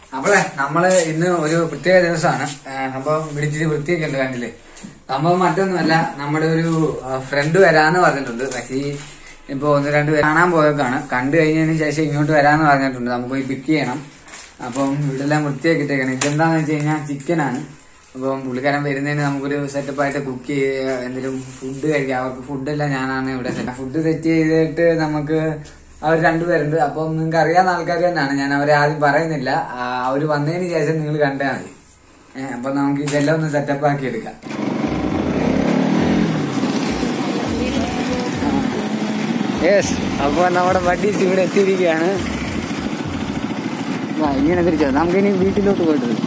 അപ്പോളെ നമ്മള് ഇന്ന് ഒരു പ്രത്യേക ദിവസമാണ് സംഭവം പിടിച്ചിട്ട് വൃത്തിയൊക്കെ ഉണ്ട് കണ്ടില്ലേ സംഭവം മറ്റൊന്നുമല്ല നമ്മുടെ ഒരു ഫ്രണ്ട് വരാന്ന് പറഞ്ഞിട്ടുണ്ട് പക്ഷേ ഈ ഇപ്പൊ ഒന്ന് രണ്ട് പേര് കാണാൻ പോയേക്കാണ് കണ്ടു കഴിഞ്ഞതിന് ശേഷം ഇങ്ങോട്ട് വരാന്ന് പറഞ്ഞിട്ടുണ്ട് നമുക്ക് പോയി പിക്ക് ചെയ്യണം അപ്പം ഇവിടെല്ലാം വൃത്തിയാക്കി ഇട്ടേക്കണം ഇതെന്താന്ന് വെച്ച് കഴിഞ്ഞാൽ ചിക്കനാണ് അപ്പം പുള്ളിക്കാരൻ വരുന്നതിന് നമുക്കൊരു സെറ്റപ്പ് ആയിട്ട് കുക്ക് ചെയ്യുക എന്തെങ്കിലും ഫുഡ് കഴിക്കാം അവർക്ക് ഫുഡെല്ലാം ഞാനാണ് ഇവിടെ സെറ്റ് ഫുഡ് സെറ്റ് ചെയ്തിട്ട് നമുക്ക് അവർ രണ്ടുപേരുണ്ട് അപ്പം നിങ്ങൾക്ക് അറിയാവുന്ന ആൾക്കാർ തന്നെയാണ് ഞാൻ അവരെ ആദ്യം പറയുന്നില്ല അവർ വന്നതിന് ശേഷം നിങ്ങൾ കണ്ടാൽ മതി ഏഹ് അപ്പൊ നമുക്ക് ഇതെല്ലാം ഒന്ന് സെറ്റപ്പ് ആക്കി എടുക്കാം യെസ് അപ്പോൾ നമ്മുടെ ബഡീസ് ഇവിടെ എത്തിയിരിക്കുകയാണ് ആ, ഇങ്ങനെ തിരിച്ചോ നമുക്കിനി വീട്ടിലോട്ട് പോയിട്ട് വരാം.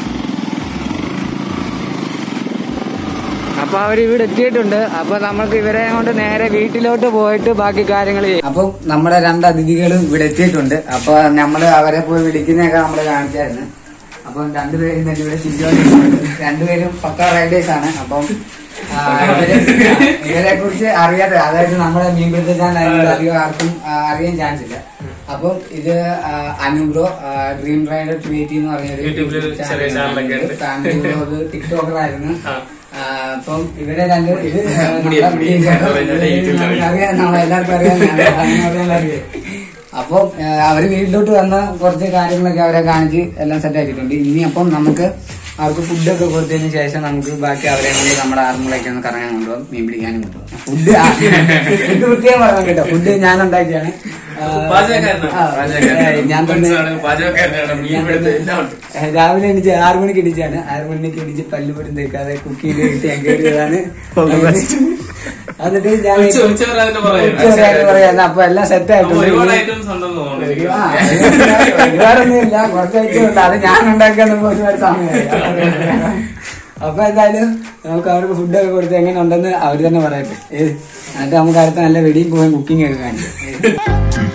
അപ്പൊ അവർ ഇവിടെ എത്തിയിട്ടുണ്ട് അപ്പൊ നമുക്ക് ഇവരെ കൊണ്ട് നേരെ വീട്ടിലോട്ട് പോയിട്ട് ബാക്കി കാര്യങ്ങൾ അപ്പൊ നമ്മുടെ രണ്ട് അതിഥികളും ഇവിടെ എത്തിയിട്ടുണ്ട് അപ്പൊ നമ്മള് അവരെ പോയി വിളിക്കുന്നതൊക്കെ നമ്മള് കാണിച്ചായിരുന്നു അപ്പം രണ്ടുപേരും തന്നെ ഇവിടെ ചിരിച്ചോണ്ടിരിക്കുന്നുണ്ട് രണ്ടുപേരും പക്ക റൈഡേഴ്സ് ആണ് അപ്പം ആ, ഇവരെ ഇവരെ കുറിച്ച് അറിയാതെ അതായത് നമ്മുടെ മീൻപിടുത്ത ചാനൽ അധികം ആർക്കും ആ, അറിയാൻ ചാൻസ് ഇല്ല അപ്പം ഇത് ആ, അനുബ്രോ ഡ്രീം റൈഡർ ട്വീറ്റി എന്ന് പറഞ്ഞൊരു യൂട്യൂബില് ചെറിയ ചാനലൊക്കെ ഉണ്ട്. ഫാമിലി ബ്ലോഗ് ടിക്ടോക്കർ ആയിരുന്നു ആ. ആ, അപ്പം ഇവരെ രണ്ട് ഇത് മുടി, നമ്മുടെ മുടി. മുടി കേട്ടോ. അവരുടെ യൂട്യൂബ് ചാനൽ. നമുക്കറിയാം നമ്മളെല്ലാവർക്കും അറിയാം അറിയാം അറിയാം അപ്പം ആ, അവര് വീട്ടിലോട്ട് വന്ന കുറച്ച് കാര്യങ്ങളൊക്കെ അവരെ കാണിച്ച് എല്ലാം സെറ്റ് ആക്കിയിട്ടുണ്ട് ഇനി അപ്പം നമുക്ക് അവർക്ക് ഫുഡൊക്കെ കൊടുത്തതിന് ശേഷം നമുക്ക് ബാക്കി അവരെ കൊണ്ട് നമ്മുടെ ആർമുകളൊക്കെ ഒന്ന് കറങ്ങാൻ കൊണ്ടുപോകും മീൻ പിടിക്കാനും കൊണ്ടുപോകും ഫുഡ് ഫുഡ് പ്രത്യേകം പറയാൻ കേട്ടോ ഫുഡ് ഞാൻ ഉണ്ടാക്കിയാണ് ആ, പാചകക്കാരനാണ്. ആ, പാചകക്കാരനാണ്. ഞാൻ തന്നെ മനസ്സിലാണ്, പാചകക്കാരനാണ്. മീൻ പിടുത്തം എല്ലാം ഉണ്ട്. ഏഹ് രാവിലെ എണീച്ച് ആറു മണിക്ക് ഇടിച്ചാണ് ആറു മണിക്ക് ഇടിച്ച് പല്ലുപൊടി തേക്കാതെ കുക്ക് ചെയ്ത് കിട്ടി ഞാൻ കയറിയതാണ് എന്നിട്ട് ഞാൻ ഉച്ച ഉച്ച വരെ അതിന്റെ പുറകെ. ഉച്ചവരെയായിട്ട് പറയാന്ന് അപ്പൊ എല്ലാം സെറ്റ് അപ്പൊ ഒരുപാട് ആയിട്ടുണ്ട് ഐറ്റംസ് ഉണ്ടെന്ന് തോന്നുന്നു ആ, എനിക്ക്. ഒരുപാടൊന്നുമില്ല കുറച്ച് ഐറ്റം ഉണ്ട് അത് ഞാൻ ഉണ്ടാക്കാൻ ഒരുപാട് സമയമായി അപ്പൊ എന്തായാലും നമുക്ക് അവർക്ക് ഫുഡൊക്കെ കൊടുത്ത് എങ്ങനെ ഉണ്ടെന്ന് അവർ തന്നെ പറയട്ടെ ഏത് എന്നിട്ട് നമുക്ക് അടുത്ത നല്ല വെടിയും പോയി കുക്കിംഗ് ഒക്കെ കാണിക്കും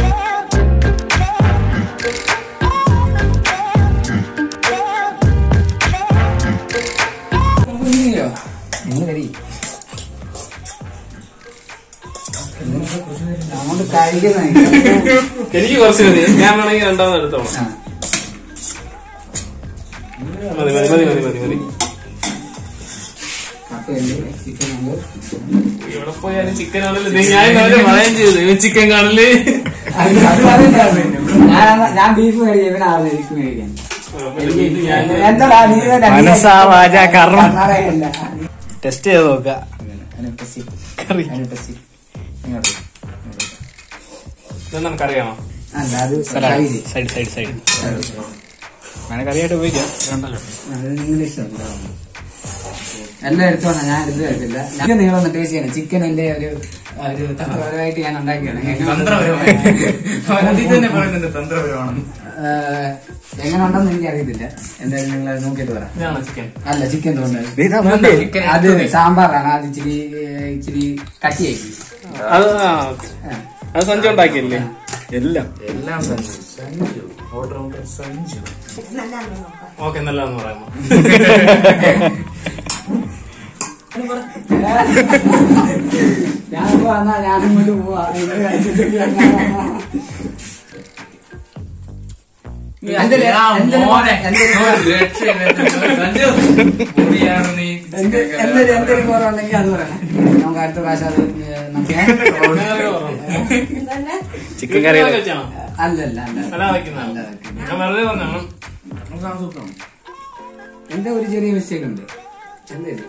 കുഞ്ഞിയോ നിങ്ങൾ കടി അങ്ങോട്ട് കഴിക്കുന്ന എനിക്ക് കുറച്ച് മതി ഞാൻ വേണമെങ്കിൽ രണ്ടാമത് എടുത്തോളാം മതി മതി മതി മതി മതി മതി കപ്പയുണ്ട് ചിക്കൻ ഉണ്ട് ഇവിടെ പോയാലും ചിക്കൻ ആണല്ലോ ഞാൻ ഇന്നലെ പറയാൻ ചെയ്തു ചിക്കൻ കാണല് അത് അത് പറയണ്ടായിരുന്നു. ഞാൻ ഞാൻ ബീഫ് മേടിക്കും ഇവനാണ് ബീഫ് മേടിക്കാൻ എന്താടാ നീ തന്നെ മനസ്സാ വാചാ കർമ്മം. കർമ്മ ടെസ്റ്റ് ചെയ്ത് നോക്കുക കറി നമുക്കറിയാമോ അല്ല അത് salad side. Side side side അങ്ങനെ കറിയായിട്ട് ഉപയോഗിക്കാം വേണ്ടല്ലോ അത് നിങ്ങളുടെ ഇഷ്ടം എല്ലാം എടുത്തു വന്നാ ഞാൻ എടുത്ത് കഴിക്കില്ല ഞാൻ നിങ്ങളൊന്ന് ടേസ്റ്റ് ചെയ്യണം ചിക്കൻ എന്റെ ഒരു ഒരു തന്ത്രപരമായിട്ട് ഞാൻ ഉണ്ടാക്കിയാണ് അതിൽ തന്നെ പറയുന്നുണ്ട് തന്ത്രപരമാണ് ഏഹ്, എങ്ങനെ ഉണ്ടെന്ന് എനിക്ക് അറിയത്തില്ല എന്തായാലും നിങ്ങൾ അത് നോക്കിയിട്ട് പറ ഇതാണോ ചിക്കൻ അല്ല ചിക്കൻ തോന്നുന്നത് ഇതാ വേണ്ടേ? ചിക്കൻ അത് സാമ്പാറാണ് അത് ഇച്ചിരി ഏഹ്, ഇച്ചിരി കട്ടിയായി അത് ആ ഓക്കെ അത് സഞ്ജു ഉണ്ടാക്കിയല്ലേ എല്ലാം എല്ലാം സഞ്ജു ഓർഡർ സഞ്ജു ഓക്കെ നല്ലതെന്ന് പറയാമോ ഞാനിപ്പോ വന്നാ ഞാനും കൊണ്ട് പോവാ നിങ്ങൾ കഴിച്ചിട്ട് എന്തല്ലേ? എന്തല്ലേ? എന്തല്ലേ? എന്ത് എന്തൊരു എന്തൊരു കുറവുണ്ടെങ്കിൽ അത് പറയണം നമുക്ക് അടുത്ത പ്രാവശ്യം അത് ഏഹ്, നമുക്ക് ചിക്കൻ കറി അല്ലല്ല അല്ല അല്ല വെക്കുന്നതാണ് ഞാൻ വെറുതെ പറഞ്ഞാണ് എന്താ ഒരു ചെറിയ മിസ്റ്റേക്ക് ഉണ്ട് എന്തേലും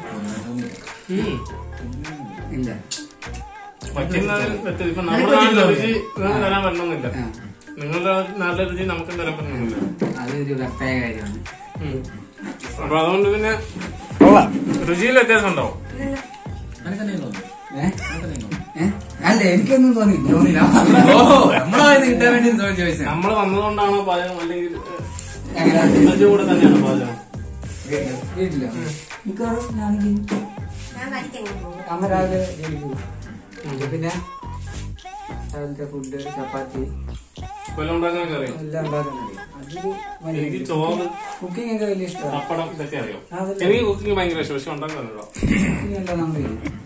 ഇല്ല വയ്ക്കുന്നതിൽ തെറ്റ് ഇപ്പൊ നമ്മുടെ നാട്ടിലെ രുചി നിങ്ങൾക്ക് തരാൻ പറ്റണമെന്നില്ല ആ, നിങ്ങളുടെ നാട്ടിലെ രുചി നമുക്ക് തരാൻ പറ്റണമെന്നില്ല അതൊരു പ്രത്യേക കാര്യമാണ് ഉം. അപ്പൊ അതുകൊണ്ട് പിന്നെ കൊള്ളാം രുചിയിൽ വ്യത്യാസം ഉണ്ടാവും ഏ? ഏ? അല്ല എനിക്കൊന്നും തോന്നി തോന്നില്ല നമ്മൾ വന്നതുകൊണ്ടാണോ പാചകം അല്ലെങ്കിൽ സഞ്ജു കൂടെ തന്നെയാണോ പാചകം വീട്ടിലോ മിക്കവാറും ഞാനെങ്കിൽ അമ്മ രാവിലെ ജോലിക്ക് പോകും അപ്പൊ പിന്നെ രാവിലത്തെ ഫുഡ് ചപ്പാത്തി കൊല്ലം ഉണ്ടാക്കാനൊക്കെ അറിയാം എല്ലാം ഉണ്ടാക്കാൻ അറിയാം അതൊരു എനിക്ക് ചോറ് കുക്കിംഗ് ഒക്കെ വലിയ ഇഷ്ടമാണ് പപ്പടം ഇതൊക്കെ അറിയാം അതല്ലേ. എനിക്ക് കുക്കിംഗ് ഭയങ്കര ഇഷ്ടം പക്ഷെ ഉണ്ടാക്കാൻ അറിയാം കുക്കിംഗ് എല്ലാം നമ്മൾ ചെയ്യും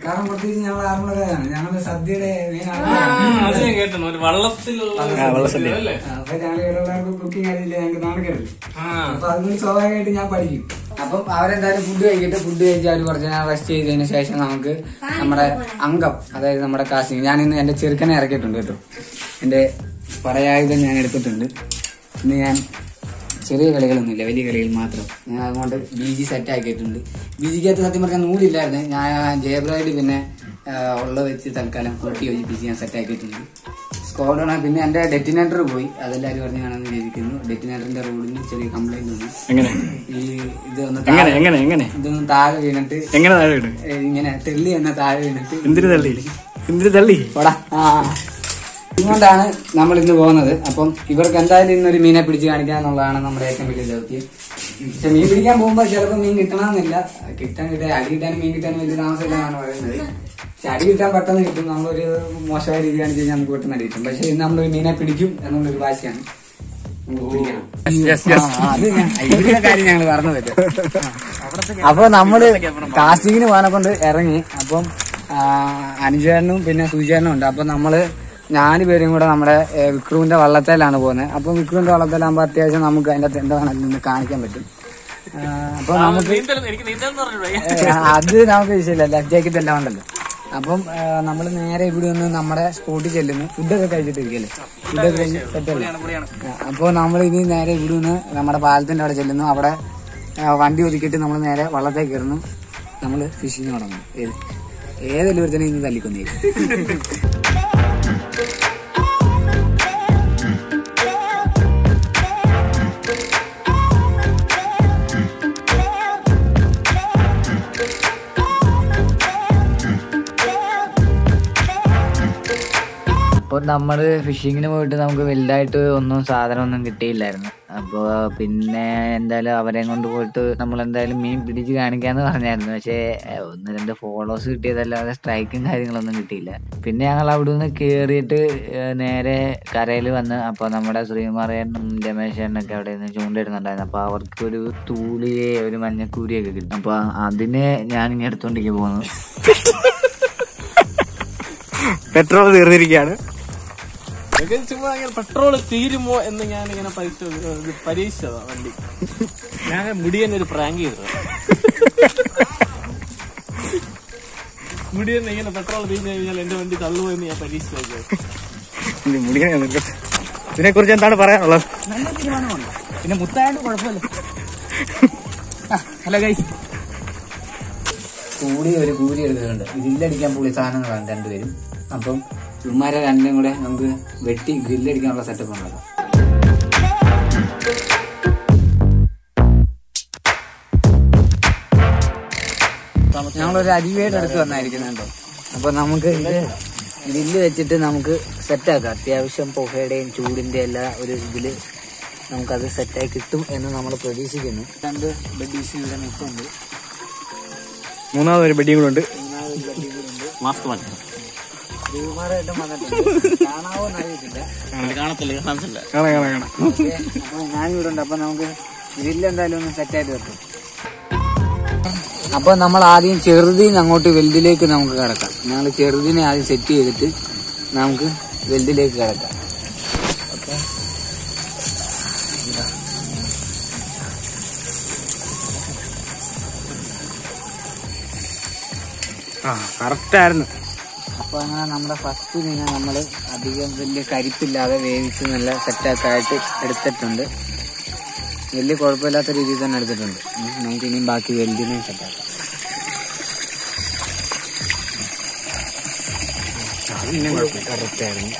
കാരണം പ്രത്യേകിച്ച് ഞങ്ങൾ ആറുമുളകാണ് ഞങ്ങൾ സദ്യയുടെ മെയിൻ ആ, ആളുകളാണ് അത് ഞാൻ കേട്ടു ഒരു വള്ളത്തിലുള്ള ആ, വള്ളസദ്യ. അല്ലേ അപ്പൊ ഞങ്ങൾ ഇവിടെയുള്ളവർക്ക് കുക്കിംഗ് അറിയില്ല ഞങ്ങൾക്ക് നാണക്കേടില്ല ആ അപ്പൊ അതുകൊണ്ട് സ്വാഭാവികമായിട്ട് ഞാൻ പഠിക്കും അപ്പം അവരെന്തായാലും ഫുഡ് കഴിക്കട്ടെ ഫുഡ് കഴിച്ച് അവർ കുറച്ച് നേരം റെസ്റ്റ് ചെയ്തതിന് ശേഷം നമുക്ക് നമ്മുടെ അംഗം അതായത് നമ്മുടെ കാസ്റ്റിംഗ് ഞാൻ ഇന്ന് എന്റെ ചെറുക്കനെ ഇറക്കിയിട്ടുണ്ട് കേട്ടോ എന്റെ പറയായുധം ഞാൻ എടുത്തിട്ടുണ്ട് ഇന്ന് ഞാൻ ചെറിയ കളികളൊന്നുമില്ല വലിയ കളികൾ മാത്രം ഞാൻ അതുകൊണ്ട് ബി ജി സെറ്റ് ആക്കിയിട്ടുണ്ട് ബി ജിക്കകത്ത് സത്യം പറഞ്ഞാൽ നൂലില്ലായിരുന്നു ഞാൻ ജയബ്രൈഡ് പിന്നെ ആ, ഉള്ള വെച്ച് തൽക്കാലം കൂട്ടി യോജിപ്പിച്ച് ഞാൻ സെറ്റ് ആക്കിയിട്ടുണ്ട് സ്കോഡാണ് പിന്നെ എന്റെ ഡെറ്റിനേറ്റർ പോയി അതെല്ലാവരും പറഞ്ഞ് കാണാൻ വിചാരിക്കുന്നു ഡെറ്റിനേറ്ററിന്റെ റോഡിന് ചെറിയ കംപ്ലൈന്റ് ഉണ്ട് എങ്ങനെ ഈ ഇത് ഒന്ന് എങ്ങനെ താഴെ- എങ്ങനെ എങ്ങനെ ഇതൊന്ന് താഴെ വീണിട്ട് എങ്ങനെ താഴെ ഇട് ഏ, ഇങ്ങനെ തെള്ളി എന്ന താഴെ വീണിട്ട് എന്തിനു തള്ളി എന്തിനു തള്ളി പോടാ ആ ഇതുകൊണ്ടാണ് നമ്മൾ ഇന്ന് പോകുന്നത് അപ്പം ഇവർക്ക് എന്തായാലും ഇന്നൊരു മീനെ പിടിച്ച് കാണിക്കുക എന്നുള്ളതാണ് നമ്മുടെ ഏറ്റവും വലിയ ദൗത്യം പക്ഷെ മീൻ പിടിക്കാൻ പോകുമ്പോൾ ചിലപ്പോൾ മീൻ കിട്ടണമെന്നില്ല കിട്ടാൻ കിട്ടാൻ അടി കിട്ടാനും മീൻ കിട്ടാനും വലിയ താമസമില്ല എന്നാണ് പറയുന്നത് പക്ഷെ അടി കിട്ടാൻ പെട്ടെന്ന് കിട്ടും നമ്മളൊരു മോശമായ രീതി കാണിച്ച് കഴിഞ്ഞാൽ നമുക്ക് പെട്ടെന്ന് അടി കിട്ടും പക്ഷെ ഇന്ന് നമ്മളൊരു മീനെ പിടിക്കും എന്നുള്ളൊരു വാശിയാണ് നമുക്ക് പിടിക്കണം. ആ, അത് ഞാൻ ഇവിടുത്തെ കാര്യം ഞങ്ങൾ പറഞ്ഞു പറ്റും അപ്പൊ നമ്മള് കാസ്റ്റിങ്ങിന് പോകാനെ കൊണ്ട് ഇറങ്ങി അപ്പം അനുചേരനും പിന്നെ സുചേരനും ഉണ്ട് അപ്പൊ നമ്മള് നാല് പേരും കൂടെ നമ്മുടെ ഏ, വിക്രുവിന്റെ വള്ളത്തേലാണ് പോകുന്നത് അപ്പൊ വിക്രുവിന്റെ വള്ളത്തേലാകുമ്പോ അത്യാവശ്യം നമുക്ക് അതിന്റെ അകത്ത് എന്താ വേണമെങ്കിലും നിന്ന് കാണിക്കാൻ പറ്റും ആ, അപ്പൊ നമുക്ക് നീന്തൽ എനിക്ക് നീന്തൽ പറഞ്ഞൂടെ ഏ, അത് നമുക്ക് വിഷയമില്ല ലൈഫ് ജാക്കറ്റ് എല്ലാം ഉണ്ടല്ലോ അപ്പം നമ്മൾ നേരെ ഇവിടെ നിന്ന് നമ്മുടെ സ്പോട്ടിൽ ചെല്ലുന്നു ഫുഡൊക്കെ കഴിച്ചിട്ടിരിക്കല്ലേ ഫുഡൊക്കെ കഴിഞ്ഞ് സെറ്റല്ലേ അപ്പോൾ നമ്മൾ ഇനി നേരെ ഇവിടെ നിന്ന് നമ്മുടെ പാലത്തിന്റെ അവിടെ ചെല്ലുന്നു അവിടെ ആ, വണ്ടി ഒതുക്കിയിട്ട് നമ്മൾ നേരെ വള്ളത്തേക്ക് കയറുന്നു നമ്മൾ ഫിഷിങ് തുടങ്ങും ഏത് ഏതെല്ലാം ഒരുത്തനെ ഇനി തല്ലിക്കൊന്നേ അപ്പോൾ നമ്മൾ ഫിഷിങ്ങിന് പോയിട്ട് നമുക്ക് വലുതായിട്ട് ഒന്നും സാധനം ഒന്നും കിട്ടിയില്ലായിരുന്നു അപ്പോൾ പിന്നെ എന്തായാലും അവരെയും കൊണ്ട് പോയിട്ട് നമ്മൾ എന്തായാലും മീൻ പിടിച്ച് കാണിക്കാന്ന് പറഞ്ഞായിരുന്നു പക്ഷേ ഏഹ്, ഒന്ന് രണ്ട് ഫോളോസ് കിട്ടിയതല്ലാതെ സ്ട്രൈക്കും കാര്യങ്ങളൊന്നും കിട്ടിയില്ല പിന്നെ ഞങ്ങൾ അവിടെ നിന്ന് കയറിയിട്ട് ഏഹ്, നേരെ കരയിൽ വന്ന് അപ്പോൾ നമ്മുടെ ശ്രീകുമാറേനും രമേശേനൊക്കെ അവിടെ നിന്ന് ചൂണ്ടിടുന്നുണ്ടായിരുന്നു അപ്പോൾ അവർക്ക് ഒരു തൂളിയെ ഒരു മഞ്ഞക്കൂരിയൊക്കെ കിട്ടും അപ്പോൾ അതിനെ ഞാൻ ഇങ്ങനെ എടുത്തോണ്ടിരിക്കാൻ പോകുന്നു പെട്രോൾ തീർന്നിരിക്കുകയാണ് എനിക്ക് ചുമ്മാ ഇങ്ങനെ പെട്രോൾ തീരുമോ എന്ന് ഞാൻ ഇങ്ങനെ പരിശോധി പരീക്ഷിച്ചതാ വണ്ടി ഞാൻ മുടിയൻ ഒരു പ്രാങ്ക് ചെയ്തത് മുടിയൻ ഇങ്ങനെ പെട്രോൾ തീർന്നു കഴിഞ്ഞാൽ എന്റെ വണ്ടി തള്ളുമോ എന്ന് ഞാൻ പരീക്ഷിച്ചു നോക്കിയത് മുടിയനെ നിൽക്കും ഇതിനെ കുറിച്ച് എന്താണ് പറയാനുള്ളത് നല്ല തീരുമാനമാണ് പിന്നെ മുത്തായോണ്ട് കുഴപ്പമില്ല ഹലോ ഗൈസ് കൂടി ഒരു കൂലി എടുക്കുന്നുണ്ട് ഗ്രില്ലടിക്കാൻ പുള്ളി സാധനങ്ങളാണ് രണ്ടുപേരും അപ്പം ഇവന്മാരെ രണ്ടും കൂടെ നമുക്ക് വെട്ടി ഗ്രില്ലടിക്കാനുള്ള സെറ്റപ്പ് ഉണ്ടാക്കാം ഞങ്ങളൊരു അരിവേട് എടുത്ത് വന്നായിരിക്കുന്നുണ്ടോ അപ്പൊ നമുക്ക് ഇത് ഗ്രില്ല് വെച്ചിട്ട് നമുക്ക് സെറ്റാക്കാം അത്യാവശ്യം പുകയുടെയും ചൂടിന്റെ എല്ലാ ഒരു ഇതില് നമുക്കത് സെറ്റായി കിട്ടും എന്ന് നമ്മൾ പ്രതീക്ഷിക്കുന്നു രണ്ട് ബെഡീസ് ഇവിടെ നിൽക്കുന്നുണ്ട് മൂന്നാമത് ഒരു ബെഡിയും കൂടെ ഉണ്ട് മാസ്ക് മാറ്റി ശ്രീകുമാരായിട്ടും വന്നിട്ടുണ്ട് കാണാവോ എന്നറിയത്തില്ല കാണത്തില്ല കാണത്തില്ല കാണാം കാണാം കാണാം ഓക്കേ, അപ്പൊ ഞാനിവിടെ ഉണ്ട് അപ്പൊ നമുക്ക് ഗ്രില്ല് എന്തായാലും ഒന്ന് സെറ്റായിട്ട് വെക്കും അപ്പൊ നമ്മൾ ആദ്യം ചെറുതിന് അങ്ങോട്ട് വെൽഡിലേക്ക് നമുക്ക് കിടക്കാം ഞങ്ങൾ ചെറുതിനെ ആദ്യം സെറ്റ് ചെയ്തിട്ട് നമുക്ക് വെൽഡിലേക്ക് കിടക്കാം ഓക്കെ ആ കറക്റ്റ് ആയിരുന്നു അപ്പൊ അങ്ങനെ നമ്മുടെ ഫസ്റ്റ് മീനെ നമ്മൾ അധികം വലിയ കരിപ്പില്ലാതെ വേവിച്ച് നല്ല സെറ്റൊക്കെ ആയിട്ട് എടുത്തിട്ടുണ്ട് വലിയ കുഴപ്പമില്ലാത്ത രീതിയിൽ തന്നെ എടുത്തിട്ടുണ്ട് ഉം, നമുക്ക് ഇനിയും ബാക്കി വെൽഡിനെ സെറ്റാക്കാം കറക്റ്റ് ആയിരുന്നു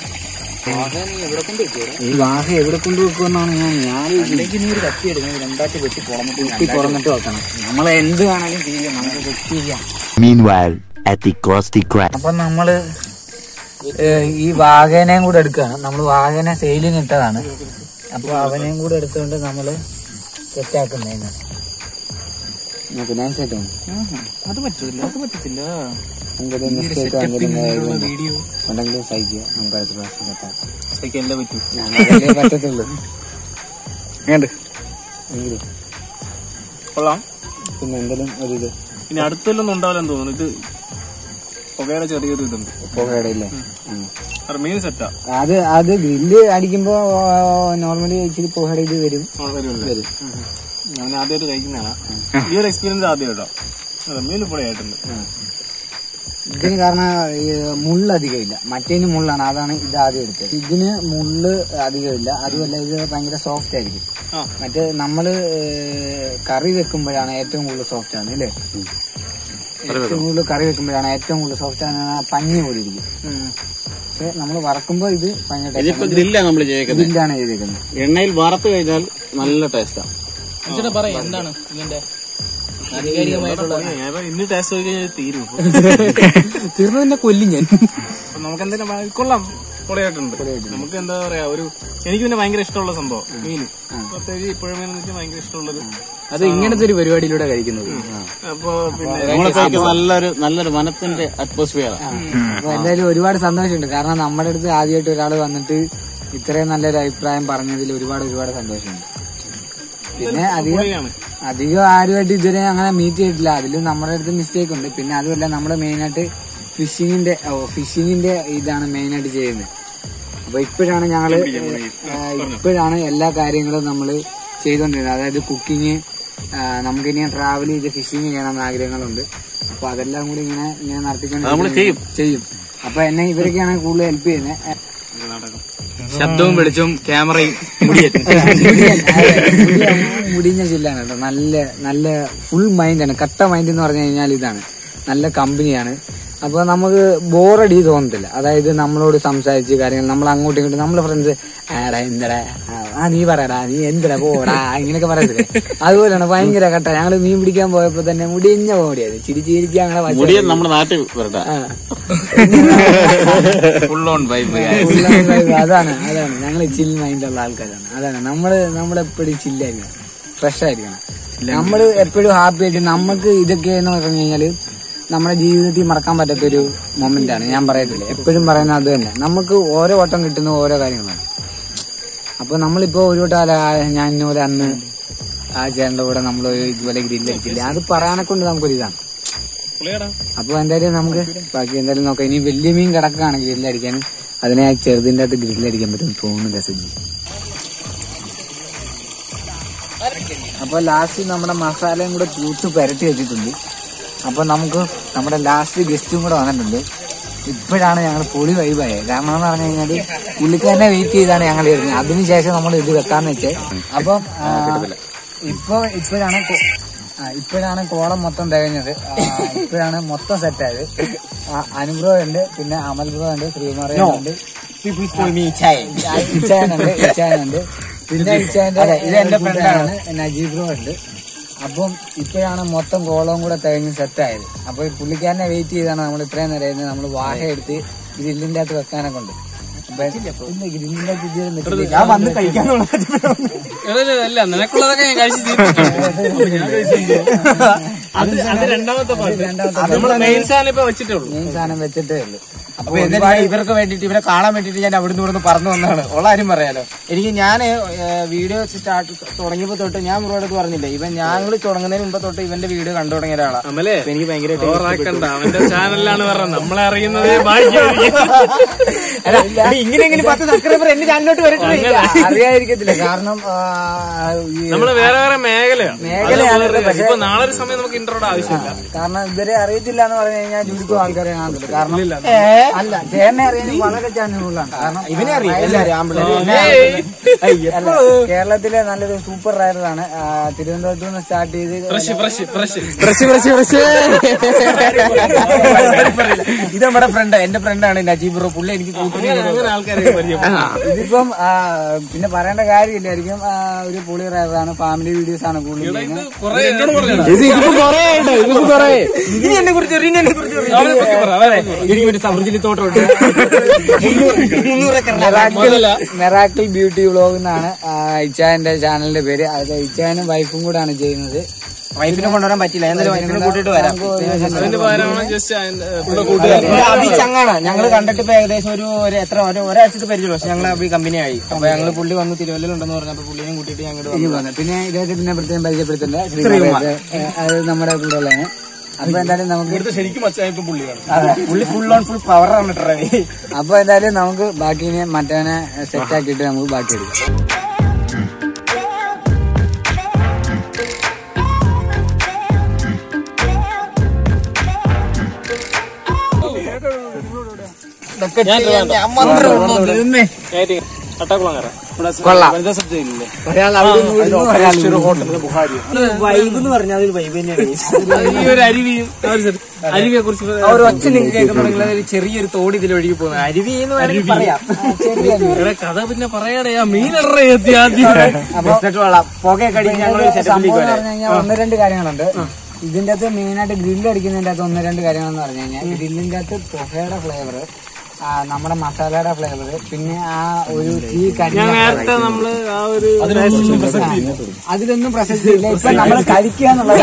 ഈ വാഹ എവിടെ കൊണ്ട് വെക്കുമെന്നാണ് ഞാൻ ഞാൻ നീ ഒരു കത്തി എടുക്കണം രണ്ടായിട്ട് വെട്ടി പുറന്നിട്ട് വെട്ടി പുറന്നിട്ട് വെക്കണം നമ്മൾ എന്ത് വേണമെങ്കിലും ചെയ്യാം നമുക്ക് വെച്ച് ചെയ്യാം Meanwhile, at the Krusty Krab. അപ്പൊ നമ്മള് ഏഹ്, ഈ വാഹനയും കൂടെ എടുക്കുകയാണ് നമ്മൾ വാഹന സെയിലിന് ഇട്ടതാണ് അപ്പൊ അവനെയും കൂടെ എടുത്തുകൊണ്ട് നമ്മള് സെറ്റാക്കുന്നതിന് നമുക്ക് നൈസ് ആയിട്ട് വേണം. അത് പറ്റില്ല അത് പറ്റത്തില്ല എന്തെങ്കിലും mistake ഓ എന്തെങ്കിലും കാര്യങ്ങളോ ഉണ്ടെങ്കിലും സഹിക്കുക നമുക്ക് അടുത്ത പ്രാവശ്യം സെറ്റാക്കാം എല്ലാം പറ്റൂ ഞങ്ങളല്ലേ പറ്റത്തുള്ളൂ എങ്ങണ്ട് എങ്കിലും കൊള്ളാം പിന്നെ എന്തെങ്കിലും ഒരിത് ഇനി അടുത്തൊന്നും ഉണ്ടാവില്ലെന്ന് തോന്നുന്നു ഇത് പുകയുടെ ചെറിയൊരു ഇതുണ്ട് പുകയുടെ ഇല്ലേ ഉം. അത് മീൻ സെറ്റാ അത് അത് ഗ്രില്ല് അടിക്കുമ്പോ നോർമലി ഇച്ചിരി പുകയുടെ ഇത് വരും വരും ഞാൻ ആദ്യമായിട്ട് കഴിക്കുന്നതാണ് ഈ ഒരു എക്സ്പീരിയൻസ് ആദ്യം കേട്ടോ മീൻ പൊളിയായിട്ടുണ്ട് ഇതിന് കാരണം ഈ മുള്ള് അധികമില്ല മറ്റേന് മുള്ളാണ് അതാണ് ഇത് ആദ്യം എടുത്തത് ഇതിന് മുള്ള് അധികമില്ല അതുമല്ല ഇത് ഭയങ്കര സോഫ്റ്റ് ആയിരിക്കും ആ. മറ്റേ നമ്മള് ഏഹ്, കറി വെക്കുമ്പോഴാണ് ഏറ്റവും കൂടുതൽ സോഫ്റ്റ് ആണ് അല്ലേ ഏറ്റവും കൂടുതൽ കറി വെക്കുമ്പോഴാണ് ഏറ്റവും കൂടുതൽ സോഫ്റ്റ് ആണ് ആ പഞ്ഞി പോലെ ഇരിക്കും പക്ഷെ നമ്മൾ വറക്കുമ്പോ ഇത് ഭയങ്കര ഇതിപ്പോ ഗ്രില്ലാണ് നമ്മൾ ചെയ്തേക്കുന്നത് ഇതിലാണ് ചെയ്തേക്കുന്നത് എണ്ണയിൽ വറുത്ത് കഴിഞ്ഞാൽ നല്ല ടേസ്റ്റാ പറയാം എന്താണ് ഇതിന്റെ ആധികാരികമായിട്ടുള്ള ഇന്ന് ടേസ്റ്റ് നോക്കി കഴിഞ്ഞാൽ തീരും തീർന്നു തന്നെ കൊല്ലും ഞാൻ അപ്പൊ നമുക്ക് എന്തായാലും കൊള്ളാം പൊളിയായിട്ടുണ്ട് നമുക്ക് എന്താ പറയാ ഒരു എനിക്ക് പിന്നെ ഭയങ്കര ഇഷ്ടമുള്ള സംഭവം മീൻ പ്രത്യേകിച്ച് ഇപ്പോഴും മീൻ എന്ന് വെച്ചാൽ ഭയങ്കര ഇഷ്ടമുള്ളത് അത് ഇങ്ങനത്തെ ഒരു പരിപാടിയിലൂടെ കഴിക്കുന്നത് അപ്പൊ പിന്നെ നമ്മളത്തേക്ക് നല്ലൊരു നല്ലൊരു മനത്തിന്റെ അറ്റ്മോസ്ഫിയർ അപ്പൊ എന്തായാലും ഒരുപാട് സന്തോഷമുണ്ട് കാരണം നമ്മുടെ അടുത്ത് ആദ്യമായിട്ട് ഒരാൾ വന്നിട്ട് ഇത്രയും നല്ലൊരു അഭിപ്രായം പറഞ്ഞതിൽ ഒരുപാട് ഒരുപാട് സന്തോഷമുണ്ട് പിന്നെ അധികം പൊളിയാണ് അധികം ആരുമായിട്ട് ഇതുവരെ അങ്ങനെ മീറ്റ് ചെയ്തിട്ടില്ല അതിലും നമ്മുടെ അടുത്ത് മിസ്റ്റേക്ക് ഉണ്ട് പിന്നെ അതുമല്ല നമ്മള് മെയിനായിട്ട് ഫിഷിങ്ങിന്റെ ഓ ഫിഷിങ്ങിന്റെ ഇതാണ് മെയിനായിട്ട് ചെയ്യുന്നത് അപ്പൊ ഇപ്പോഴാണ് ഞങ്ങള് ആ, ഇപ്പോഴാണ് എല്ലാ കാര്യങ്ങളും നമ്മൾ ചെയ്തുകൊണ്ടിരുന്നത് അതായത് കുക്കിങ് നമുക്കിനി ട്രാവൽ ചെയ്ത് ഫിഷിങ് ചെയ്യണമെന്ന് ആഗ്രഹങ്ങളുണ്ട് അപ്പൊ അതെല്ലാം കൂടി ഇങ്ങനെ ഇങ്ങനെ നടത്തിക്കൊണ്ട് ചെയ്യും ചെയ്യും അപ്പൊ എന്നെ ഇവരൊക്കെയാണ് കൂടുതൽ ഹെൽപ്പ് ചെയ്യുന്നത് ശബ്ദവും വെളിച്ചവും ക്യാമറയും മുടിഞ്ഞ ജില്ലാണ് കേട്ടോ നല്ല നല്ല ഫുൾ മൈൻഡാണ് കട്ട മൈൻഡ് എന്ന് പറഞ്ഞു കഴിഞ്ഞാൽ ഇതാണ് നല്ല കമ്പനിയാണ് അപ്പൊ നമുക്ക് ബോറടി തോന്നത്തില്ല അതായത് നമ്മളോട് സംസാരിച്ച് കാര്യങ്ങൾ നമ്മൾ അങ്ങോട്ടും ഇങ്ങോട്ടും നമ്മളെ ഫ്രണ്ട്സ് ആടാ എന്തടാ ആ, ആ നീ പറയടാ നീ എന്തടാ പോടാ ഇങ്ങനെയൊക്കെ പറയത്തില്ലേ അതുപോലെയാണ് ഭയങ്കര കട്ട ഞങ്ങള് മീൻ പിടിക്കാൻ പോയപ്പോ തന്നെ മുടിഞ്ഞ കോമഡിയായത് ചിരിച്ചിരിക്കുക ഞങ്ങളെ വശം. മുടിയൻ നമ്മുടെ നാട്ടിൽ വരട്ടെ ആ. ഫുൾ ഓൺ വൈബ് ഉള്ള vibe അതാണ് അതാണ് ഞങ്ങൾ ചിൽ മൈൻഡുള്ള ആൾക്കാരാണ് അതാണ് നമ്മള് നമ്മളെപ്പോഴും ചില്ലായിരിക്കണം ഫ്രഷ് ആയിരിക്കണം നമ്മൾ എപ്പോഴും ഹാപ്പി ആയിട്ട് നമുക്ക് ഇതൊക്കെ എന്ന് പറഞ്ഞു കഴിഞ്ഞാല് നമ്മുടെ ജീവിതത്തിൽ മറക്കാൻ പറ്റാത്തൊരു മൊമെന്റ് ആണ് ഞാൻ പറയത്തില്ല എപ്പോഴും പറയുന്നത് അത് തന്നെ നമുക്ക് ഓരോ വട്ടം കിട്ടുന്ന ഓരോ കാര്യങ്ങളാണ് അപ്പൊ നമ്മളിപ്പോ ഒരു വട്ടം അല്ല ഞാൻ ഇന്നുപോലെ അന്ന് ആ ചേട്ടന്റെ കൂടെ നമ്മൾ ഇതുപോലെ ഗ്രില്ലടിച്ചില്ല അത് പറയാനെ കൊണ്ട് നമുക്കൊരു ഇതാണ് പൊളിയാടാ അപ്പൊ എന്തായാലും നമുക്ക് ബാക്കി എന്തായാലും നോക്കാം ഇനി വലിയ മീൻ കിടക്കുകയാണ് ഗ്രില്ലടിക്കാൻ അതിനെ ആ ചെറുതിന്റെ അകത്ത് ഗ്രില്ലടിക്കാൻ പറ്റും തോന്നുന്നില്ല സജ്ജി അപ്പൊ ലാസ്റ്റ് നമ്മുടെ മസാലയും കൂടെ തൂത്ത് പുരട്ടി വെച്ചിട്ടുണ്ട് അപ്പൊ നമുക്ക് നമ്മുടെ ലാസ്റ്റ് ഗസ്റ്റും കൂടെ വന്നിട്ടുണ്ട് ഇപ്പോഴാണ് ഞങ്ങൾ പൊളി വൈബായത് കാരണം എന്ന് പറഞ്ഞു കഴിഞ്ഞാല് പുള്ളിക്കാരനെ വെയിറ്റ് ചെയ്താണ് ഞങ്ങൾ ഇരുന്നത് അതിനുശേഷം നമ്മൾ ഇത് വെക്കാന്ന് വെച്ചേ അപ്പം ആ, ഇപ്പൊ ഇപ്പോഴാണ് കൊ- ആ, ഇപ്പോഴാണ് കോളം മൊത്തം തികഞ്ഞത് ആ, ഇപ്പോഴാണ് മൊത്തം സെറ്റായത് അനുഗ്രഹം ഉണ്ട് പിന്നെ അമൽ ബ്രോ ഉണ്ട് ശ്രീകുമാർ ഉണ്ട് ഇച്ചായനുണ്ട് ഇച്ചായനുണ്ട് പിന്നെ ഇച്ചായന്റെ ഇത് എന്റെ ഫ്രണ്ടാണ് നജീബ് ബ്രോ ഉണ്ട് അപ്പം ഇപ്പോഴാണ് മൊത്തം കോളവും കൂടെ തികഞ്ഞ് സെറ്റായത് അപ്പൊ ഈ പുള്ളിക്കാരനെ വെയിറ്റ് ചെയ്താണ് നമ്മൾ ഇത്രയും നേരം ഇരുന്ന് നമ്മൾ വാഹ എടുത്ത് ഗ്രില്ലിന്റെ അകത്ത് വെക്കാനൊക്കെ ഉണ്ട് അപ്പൊ ഇല്ല, ഗ്രില്ലിന്റെ അകത്ത് ഇതുവരെ നിൽക്കുന്നില്ല. ഞാൻ വന്ന് കഴിക്കാന്നുള്ള അല്ല നിനക്കുള്ളതൊക്കെ ഞാൻ കഴിച്ചു അത് അത് രണ്ടാമത്തെ പാട്ട് രണ്ടാമത്തെ നമ്മള് മെയിൻ സാധനം ഇപ്പൊ വെച്ചിട്ടേ ഉള്ളൂ മെയിൻ സാധനം വെച്ചിട്ടേ ഉള്ളൂ അപ്പൊ എന്നിട്ട് ഇവർക്ക് വേണ്ടിട്ട് ഇവരെ കാണാൻ വേണ്ടിട്ട് ഞാൻ അവിടുന്ന് ഇവിടുന്ന് പറന്നു വന്നതാണ് ഉള്ള കാര്യം പറയാലോ എനിക്ക് ഞാൻ വീഡിയോ സ്റ്റാർട്ട് തുടങ്ങിയപ്പോ തൊട്ട് ഞാൻ ഇവരോട് പറഞ്ഞില്ലേ ഇവൻ ഞങ്ങൾ തുടങ്ങുന്നതിന് മുമ്പ് തൊട്ട് ഇവന്റെ വീഡിയോ കണ്ടു തുടങ്ങിയ ഒരാളാ അമലേ അപ്പൊ എനിക്ക് ഭയങ്കര ഓറാക്കണ്ട അവന്റെ ചാനലിലാണ് പറഞ്ഞത് നമ്മളെ അറിയുന്നതേ ഭാഗ്യമായിരിക്കും ഇങ്ങനെ ഇങ്ങനെ പത്ത് സബ്സ്ക്രൈബർ എന്റെ ചാനലിലോട്ട് വരട്ടെ അറിയാതിരിക്കത്തില്ല കാരണം ആ, ഈ നമ്മള് വേറെ വേറെ മേഖലയാണ് മേഖലയാണ് അത് വേറെ- ഇപ്പൊ നാളെ ഒരു സമയം നമുക്ക് ഇന്റർവ്യൂടെ ആവശ്യമില്ല കാരണം ഇവരെ അറിയത്തില്ല എന്ന് പറഞ്ഞു കഴിഞ്ഞാൽ ചുരുക്കം ആൾക്കാരെ കാണത്തില്ല കാരണം അല്ല ചേട്ടനെ അറിയാൻ വളരെ ചാനലുകളാണ് കാരണം ഇവനെ അറിയാം എല്ലാവരും ആമ്പിള്ളേര് അല്ല കേരളത്തിലെ നല്ലൊരു സൂപ്പർ റൈഡറാണ് ആ, തിരുവനന്തപുരത്ത് നിന്ന് സ്റ്റാർട്ട് ചെയ്ത് fresh fresh fresh fresh fresh fresh ഇത് നമ്മുടെ ഫ്രണ്ട് എന്റെ ഫ്രണ്ടാണ് നജീബ് ബ്രോ പുള്ളി എനിക്ക് കൂട്ടുന്ന അങ്ങനെ ആൾക്കാരെ പരിചയം ഇതിപ്പം ആ, പിന്നെ പറയേണ്ട കാര്യമില്ലായിരിക്കും ആ, ഒരു പുളി റൈഡറാണ് ഫാമിലി വീഡിയോസ് ആണ് കൂടുതൽ ചെയ്യുന്നത് കുറെ എന്നോട് പറഞ്ഞു ഇത് ഇതിപ്പോ കൊറേ ഉണ്ട് ഇതിപ്പോ കൊറേ ഇനി എന്നെ കുറിച്ച് അറിയും എന്നെ കുറിച്ച് എനിക്ക് ഒരു സമൃദ്ധി തോട്ടമുണ്ട് മുന്നൂറ് ഏക്കർ മെറാക്കിൾ ബ്യൂട്ടി വ്ളോഗ് എന്നാണ് ആ, ഇച്ചായന്റെ ചാനലിന്റെ പേര് അത് ഇച്ചായനും വൈഫും കൂടാണ് ചെയ്യുന്നത് വൈഫിനെ കൊണ്ടുവരാൻ പറ്റില്ല എന്തായാലും വൈഫിനെ കൂട്ടിട്ട് വരാം അതിന്റെ പകരമാണ് ജസ്റ്റ് എന്റെ അഭി ചങ്ങാണ് ഞങ്ങൾ കണ്ടിട്ട് ഇപ്പൊ ഏകദേശം ഒരു ഒരു എത്ര ഒരു ഒരാഴ്ചത്തെ പരിചയം പക്ഷെ ഞങ്ങൾ അഭി കമ്പനി ആയി അപ്പൊ ഞങ്ങൾ പുള്ളി വന്ന് തിരുവല്ലയിലുണ്ടെന്ന് പറഞ്ഞപ്പോ പുള്ളിനെ കൂട്ടിയിട്ട് ഞങ്ങൾ ഇനി വന്നു പിന്നെ ഇദ്ദേഹത്തെ പിന്നെ പ്രത്യേകം പരിചയപ്പെടുത്തുന്നുണ്ട് ശ്രീകുമാർ അത് നമ്മുടെ കൂടെ ഉള്ളതാണ് അപ്പൊ എന്തായാലും നമുക്ക് ഇവിടുത്തെ ശരിക്കും മച്ചായപ്പോ പുള്ളിയാണ് അതെ പുള്ളി ഫുൾ ഓൺ ഫുൾ പവർ ആണ് ട്രവി അപ്പൊ എന്തായാലും നമുക്ക് ബാക്കി ഇനി മറ്റവനെ സെറ്റ് ആക്കിയിട്ട് നമുക്ക് ബാക്കി എടുക്കാം കട്ടക്കുളങ്ങര കൊള്ളാം വനിതാ സബ്ജ ഇല്ലേ ഒരാൾ അവിടെ നിന്ന് വിടുന്നു, ഒരാൾ ഇവിടെ ഹോട്ടലിൽ ബുഹാരി വൈബ് എന്ന് പറഞ്ഞാൽ അതൊരു വൈബ് തന്നെയാണ് ഈ ഒരു അരുവിയും ആ ഒരു സ്ഥലം- അരുവിയെ കുറിച്ച് ആ ഒരു ഒച്ച നിങ്ങൾക്ക് കേൾക്കുന്നുണ്ടെങ്കിൽ അതൊരു ചെറിയൊരു തോട് ഇതിൽ ഒഴുകി പോകുന്നത് അരുവി എന്ന് വേണമെങ്കിൽ പറയാം ഇവിടെ കഥ പിന്നെ പറയാടേ ആ മീനറേ എത്തി ആദ്യം എന്നിട്ട് കൊള്ളാം പുകയൊക്കെ അടിച്ച് ഞങ്ങൾ സംഭവം സെറ്റപ്പിലേക്ക് എന്ന് വരാം പറഞ്ഞു കഴിഞ്ഞാൽ ഒന്ന് രണ്ട് കാര്യങ്ങളുണ്ട് ഇതിന്റെ അകത്ത് മെയിൻ ആയിട്ട് ഗ്രില്ല് അടിക്കുന്നതിന്റെ അകത്ത് ഒന്ന് രണ്ട് കാര്യങ്ങളെന്ന് പറഞ്ഞു കഴിഞ്ഞാൽ ഗ്രില്ലിന്റെ അകത്ത് പുകയുടെ ഫ്ലേവർ നമ്മുടെ മസാലയുടെ ഫ്ലേവർ പിന്നെ ആ ഒരു തീ കരിഞ്ഞ നേരത്തെ നമ്മള് ആ ഒരു അതിലൊന്നും പ്രസക്തി ഇല്ല ഇപ്പൊ നമ്മൾ കഴിക്കുക എന്നുള്ളത്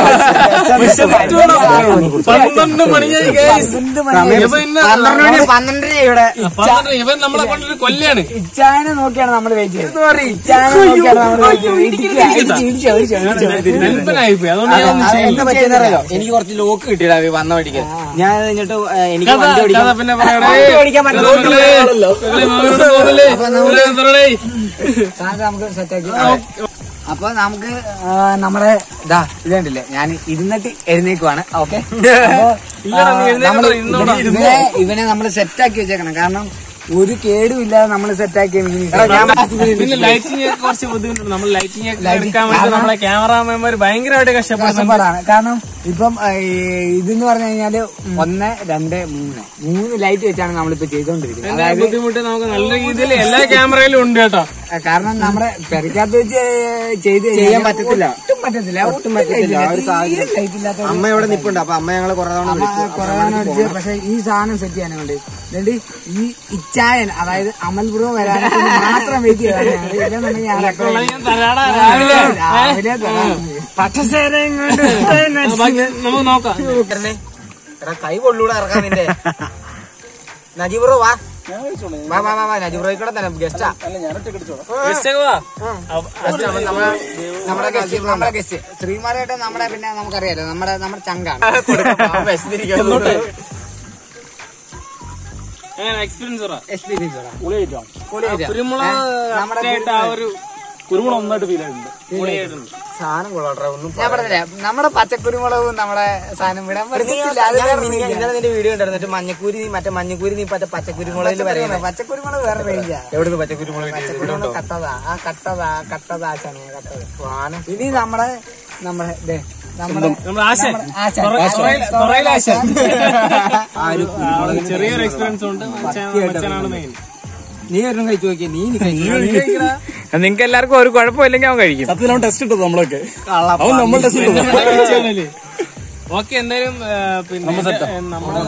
പന്ത്രണ്ട് മണിയായി guys. ഇവൻ ഇന്ന് പന്ത്രണ്ട് മണി പന്ത്രണ്ടര ഇവിടെ പന്ത്രണ്ട് ഇവൻ നമ്മളെ കൊണ്ടൊരു കൊല്ലാണ് ഇച്ചായനെ നോക്കിയാണ് നമ്മൾ വെയിറ്റ് ചെയ്യുന്നത് ഇച്ചായനെ നോക്കിയാണ് നമ്മൾ വെയിറ്റ് ചെയ്യുന്നത് നെൽപ്പനായി പോയി അതുകൊണ്ട് ഞാൻ ഒന്നും ചെയ്യില്ല. എന്താ പറ്റിയെന്നറിയോ എനിക്ക് കുറച്ച് ലോക്ക് കിട്ടിയില്ല വന്ന വഴിക്ക് ഞാൻ കഴിഞ്ഞിട്ട് ഏഹ്, എനിക്ക് കഥ വണ്ടി കഥ ഓടിക്കാൻ പിന്നെ പറയണേ വണ്ടി ഓടിക്കാൻ പറ്റില്ല സാധനം നമുക്ക് സെറ്റാക്കി അപ്പൊ നമുക്ക് ആ, നമ്മുടെ ഇതാ ഇത് കണ്ടില്ലേ ഞാൻ ഇരുന്നിട്ട് എഴുന്നേക്കുവാണ് ഓക്കെ ഇല്ലടാ, നീ എഴുന്നേക്കണ്ട, ഇരുന്നോടാ. ഇവനെ ഇവനെ നമ്മൾ സെറ്റാക്കി വെച്ചേക്കണം കാരണം ഒരു കേടും ഇല്ലാതെ നമ്മൾ സെറ്റാക്കിയ മീൻ പിന്നെ ലൈറ്റിംഗ് ഒക്കെ കുറച്ച് ബുദ്ധിമുട്ടുണ്ട് നമ്മൾ ലൈറ്റിംഗ് ഒക്കെ എടുക്കാൻ വേണ്ടി നമ്മളെ ക്യാമറാമാൻമാർ ഭയങ്കരമായിട്ട് കഷ്ടപ്പെടുന്നുണ്ട് കഷ്ടപ്പാടാണ് കാരണം ഇപ്പം ആ, ഈ ഇതെന്ന് പറഞ്ഞു കഴിഞ്ഞാല് ഒന്ന് രണ്ട് മൂന്ന് മൂന്ന് ലൈറ്റ് വെച്ചാണ് നമ്മളിപ്പോ ചെയ്തോണ്ടിരിക്കുന്നത് അതിന്റെ ബുദ്ധിമുട്ട് നമുക്ക് നല്ല രീതിയിൽ എല്ലാ ക്യാമറയിലും ഉണ്ട് കേട്ടോ ആ, കാരണം നമ്മുടെ പെരക്കകത്ത് വെച്ച് ചെയ്ത് ചെയ്യാൻ പറ്റത്തില്ല. ഒട്ടും പറ്റത്തില്ല ഒട്ടും പറ്റത്തില്ല. ആ ഒരു സാഹചര്യം. ലൈറ്റ് ഇല്ലാത്ത ഒരു- അമ്മ ഇവിടെ നിപ്പുണ്ട് അപ്പൊ അമ്മ ഞങ്ങള് കുറെ തവണ അമ്മ വിളിച്ചു കുറേ തവണ അടിച്ച് പക്ഷെ ഈ സാധനം സെറ്റ് ചെയ്യാൻ വേണ്ടി എന്നിട്ട് ഈ ഇച്ചായൻ അതായത് അമൽപുരം വരാൻ മാത്രം വെയിറ്റ് ചെയ്താണ് ഇല്ലെന്നുണ്ടെങ്കിൽ ഞാൻ ഉള്ളത് ഞാൻ തരാടാ രാവിലെ രാവിലെ തരാം. പച്ചസേനയും കൊണ്ട് ആ, ബാക്കി നമുക്ക് നോക്കാം എടാ കൈ കൊള്ളൂടെ ഇറക്കാൻ നിന്റെ നജീബ്രോ വാ വാ വാ വാ വാ നജീബ്രോ കൂടെ തന്നെ ഗസ്റ്റാ ജസ്റ്റ് വാ. നമ്മുടെ ഗസ്റ്റ് നമ്മുടെ ഗസ്റ്റ് ശ്രീമാരായിട്ട് നമ്മുടെ പിന്നെ നമുക്കറിയാലോ നമ്മുടെ നമ്മുടെ ചങ്കാണ് എങ്ങനെ എക്സ്പീരിയൻസ് പറ എക്സ്പീരിയൻസ് പറ. കുരുമുളക് നമ്മുടെ ആയിട്ട് ആ ഒരു കുരുമുളക് ഒന്നായിട്ട് ഫീൽ ആയിട്ടുണ്ട് പൊളിയായിട്ടുണ്ട് സാധനം കൊള്ളാട്ടെ ഒന്നും ഞാൻ പറഞ്ഞില്ലേ നമ്മുടെ പച്ചക്കുരുമുളകും നമ്മുടെ സാധനം വിടാൻ പറ്റത്തില്ല അത് വേറെ range ആ. ഇന്നലെ നിന്റെ വീഡിയോ ഉണ്ടായിരുന്നു എന്നിട്ട് മഞ്ഞക്കൂരി നീ മറ്റേ മഞ്ഞക്കൂരി നീ മറ്റേ പച്ചക്കുരുമുളകിൽ പറയുന്നത് പച്ചക്കുരുമുളക് വേറെ റേഞ്ചാ എവിടുന്ന് പച്ചക്കുരുമുളക് കിട്ടിയത്? ഇവിടെ ഉണ്ടോ? പച്ചക്കുരുമുളക് കട്ടതാ ആ കട്ടതാ കട്ടതാ ചണിയ കട്ടത് ഇനി നമ്മുടെ നമ്മുടെ ദേ, നമ്മുടെ നമ്മുടെ ആശൻ ആശാൻ. തുറയിലെ ആശൻ ആ ഒരു ആ, ഒരു ചെറിയൊരു എക്സ്പീരിയൻസ് ഉണ്ട് മച്ചാൻ- മച്ചാനാണ് മെയിൻ നീ ഒരെണ്ണം കഴിച്ചു നോക്കിയേ നീ ഇനി കഴിച്ചു നിങ്ങൾക്ക് എല്ലാവർക്കും ഒരു കുഴപ്പമില്ലെങ്കിൽ അവൻ കഴിക്കും സത്യത്തിൽ അവൻ ടെസ്റ്റ് ഇട്ടത് നമ്മളൊക്കെ അവൻ നമ്മൾ ഓക്കെ എന്തായാലും ആ, പിന്നെ ഏ, നമ്മുടെ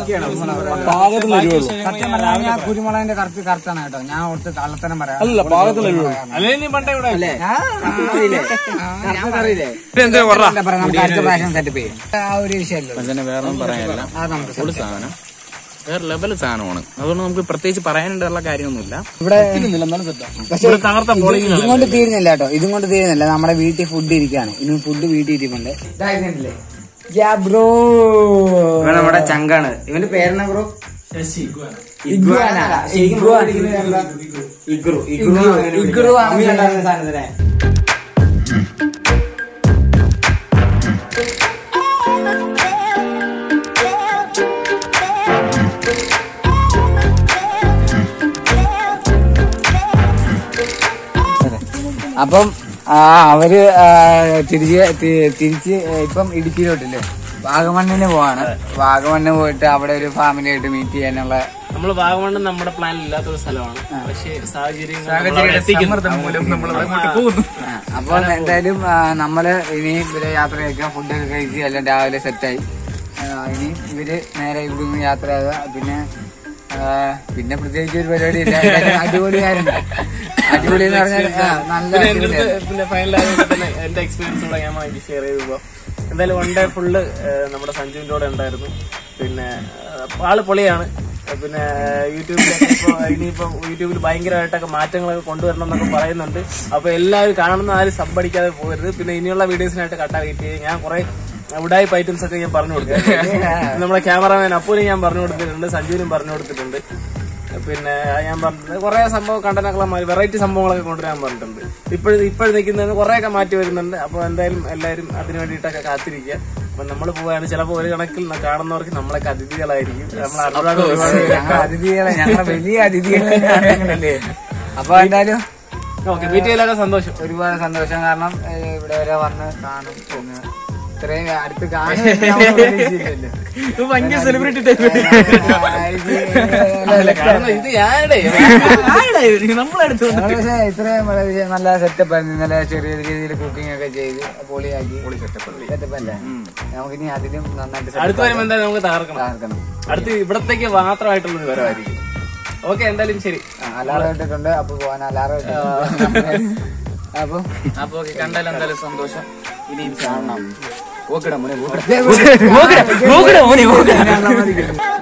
സത്യം പറഞ്ഞാൽ ഞാൻ കുരുമുളകിന്റെ കറക്റ്റ് കറക്റ്റാണ് കേട്ടോ ഞാൻ ഓർത്ത് കള്ളത്തനം പറയാം അല്ല അല്ലേ നീ പണ്ടേ ഇവിടെ അല്ലേ ആ, അറിയില്ലേ ഇതെന്താ പറ എന്താ പറയാ നമുക്ക് അടുത്ത പ്രാവശ്യം സെറ്റപ്പ് ചെയ്യും ആ ഒരു വിഷയമല്ലോ അതിനെ വേറെ ഒന്നും പറയാനില്ല അത് നമുക്ക് ഫുൾ സാധനം വേറെ ലെവൽ സാധനമാണ് അതുകൊണ്ട് നമുക്ക് പ്രത്യേകിച്ച് പറയാനുള്ള കാര്യമൊന്നുമില്ല ഇവിടെ പക്ഷെ ഇവിടെ തകർത്ത bowling ആണ്. ഇതും കൊണ്ട് തീരുന്നില്ല കേട്ടോ ഇതും കൊണ്ട് തീരുന്നില്ല നമ്മുടെ വീട്ടിൽ ഫുഡ് ഇരിക്കുകയാണ് ഇനി ഫുഡ് വീട്ടിൽ ഇരിക്കുന്നുണ്ട് ബ്രോ ഇവൻ നമ്മുടെ ചങ്കാണ് ഇവന്റെ പേരെന്നാ ബ്രോ ഇഗ്വാന ശരിക്കും ഇഗ്രു ഇഗ്രു ഇഗ്രു ആണ് അമ്മയുണ്ടായിരുന്ന സാധനത്തിനെ അപ്പം ആ, അവര് ആ, തിരിച്ച് തി- തിരിച്ച് ഇപ്പം ഇടുക്കിയിലോട്ടില്ലേ വാഗമണ്ണിന് പോവാണ് വാഗമണ്ണ് പോയിട്ട് അവിടെ ഒരു ഫാമിലി ആയിട്ട് മീറ്റ് ചെയ്യാനുള്ള നമ്മള് വാഗമണ്ണ് നമ്മുടെ പ്ലാൻ ഇല്ലാത്തൊരു സ്ഥലമാണ് പക്ഷേ സാഹചര്യം മൂലം നമ്മൾ പോകുന്നു ആ, അപ്പോൾ എന്തായാലും ആ, നമ്മള് ഇനി ഇവരെ യാത്ര കഴിക്കാം ഫുഡൊക്കെ കഴിച്ച് എല്ലാം രാവിലെ സെറ്റായി ഇനി ഇവര് നേരെ ഇവിടുന്ന് യാത്രയാകുക പിന്നെ ആ, പിന്നെ പ്രത്യേകിച്ച് ഒരു പരിപാടി ഇല്ല എല്ലാവരും അടിപൊളിയായിരുന്നു അടിപൊളി എന്ന് പറഞ്ഞാൽ ആ, നല്ല പിന്നെ എന്റെ അടിപൊളിയായിരുന്നു. അടുത്ത് പിന്നെ ഫൈനലായതുകൊണ്ട് തന്നെ എന്റെ എക്സ്പീരിയൻസ് കൂടെ ഞാൻ വേണ്ടി ഷെയർ ചെയ്തപ്പോ എന്തായാലും വൺ ഡേ ഫുള്ള് നമ്മുടെ സഞ്ജുവിന്റെ കൂടെ ഉണ്ടായിരുന്നു പിന്നെ ആ, ആള് പൊളിയാണ് പിന്നെ യൂട്യൂബിലൊക്കെ ഇപ്പൊ ഇനിയിപ്പോ യൂട്യൂബിൽ ഭയങ്കരമായിട്ടൊക്കെ മാറ്റങ്ങളൊക്കെ കൊണ്ടുവരണം എന്നൊക്കെ പറയുന്നുണ്ട് അപ്പൊ എല്ലാവരും കാണുന്ന ആരും സബ് അടിക്കാതെ പോകരുത് പിന്നെ ഇനിയുള്ള വീഡിയോസിനായിട്ട് കട്ടാ വെയിറ്റ് ചെയ്യും ഞാൻ കുറെ ഉടായ്പ ഐറ്റംസ് ഒക്കെ ഞാൻ പറഞ്ഞു കൊടുത്തിട്ടുണ്ട് നമ്മുടെ ക്യാമറാമാൻ അപ്പൂനും ഞാൻ പറഞ്ഞു കൊടുത്തിട്ടുണ്ട് സഞ്ജുവിനും പറഞ്ഞു കൊടുത്തിട്ടുണ്ട് പിന്നെ ഞാൻ പറഞ്ഞിട്ടുണ്ട് കുറെ സംഭവം കണ്ടനക്കളന്മാർ വെറൈറ്റി സംഭവങ്ങളൊക്കെ കൊണ്ടുവരാൻ പറഞ്ഞിട്ടുണ്ട് ഇപ്പോഴും ഇപ്പോഴും നിൽക്കുന്നതിന് കുറെയൊക്കെ മാറ്റി വരുന്നുണ്ട് അപ്പൊ എന്തായാലും എല്ലാവരും അതിനു വേണ്ടിയിട്ടൊക്കെ കാത്തിരിക്കുക അപ്പൊ നമ്മൾ പോവുകയാണ് ചിലപ്പോൾ ഒരു കണക്കിൽ കാണുന്നവർക്ക് നമ്മളൊക്കെ അതിഥികളായിരിക്കും നമ്മൾ അനുരാഗ് ഒരുപാട് ഞങ്ങൾ അതിഥികളെ ഞങ്ങളെ വലിയ അതിഥികളെ അങ്ങനെയല്ലേ അപ്പൊ എന്തായാലും ഓക്കെ വീട്ടിലൊക്കെ സന്തോഷം ഒരുപാട് സന്തോഷം കാരണം ഏഹ്, ഇവിടെ വരെ വന്ന് കാണും പിന്നെ ഇത്രയും അടുത്ത് കാണും ഭയങ്കര സെലിബ്രിറ്റി കാരണം ഇത് ഞാനടെ നമ്മളെടുത്ത് പക്ഷേ ഇത്രയും വളരെ നല്ല സെറ്റപ്പ് ആയിരുന്നു ഇന്നലെ ചെറിയ രീതിയിൽ കുക്കിംഗ് ഒക്കെ ചെയ്ത് പൊളിയാക്കി സെറ്റപ്പ് അല്ലേ നമുക്കിനി അതിലും നന്നായിട്ട് അടുത്ത വരുമ്പോ എന്തായാലും നമുക്ക് തകർക്കണം തകർക്കണം അടുത്ത് ഇവിടത്തേക്ക് മാത്രമായിട്ടുള്ള ഒരു വരവായിരിക്കും ഓക്കെ എന്തായാലും ശരി അലാറം ഇട്ടിട്ടുണ്ട് അപ്പൊ പോവാൻ അലാറം ഇട്ടിട്ടുണ്ട് അപ്പൊ അപ്പൊ കണ്ടാലും എന്തായാലും സന്തോഷം ഇനിയും കാണണം ഓക്കെടാ മോനെ ഓക്കെടാ നോക്കടാ മോനെ നോക്കടാ